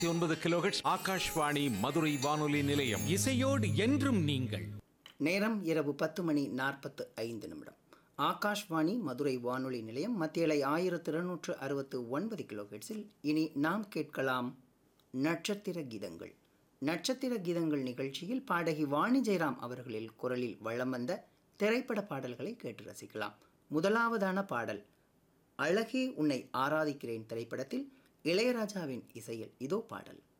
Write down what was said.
ஒன்பது கிலோஹெட்ஸ் ஆகாஷ்வாணி மதுரை வானொலி நிலையம் இசையோடு என்றும் நீங்கள் நேரம் இரவு பத்து மணி நாற்பத்து ஐந்து நிமிடம் ஆகாஷ்வாணி மதுரை வானொலி நிலையம் மத்தியலை ஆயிரத்து இருநூற்று அறுபத்து ஒன்பது கிலோஹெட்ஸில் இனி நாம் கேட்கலாம் நட்சத்திர கீதங்கள் நட்சத்திர கீதங்கள் நிகழ்ச்சியில் பாடகி வாணி ஜெயராம் அவர்களில் குரலில் வளம் வந்த திரைப்பட பாடல்களை கேட்டு ரசிக்கலாம் முதலாவதான பாடல் அழகே உன்னை ஆராதிக்கிறேன் திரைப்படத்தில் இளையராஜாவின் இசையில் இதோ பாடல்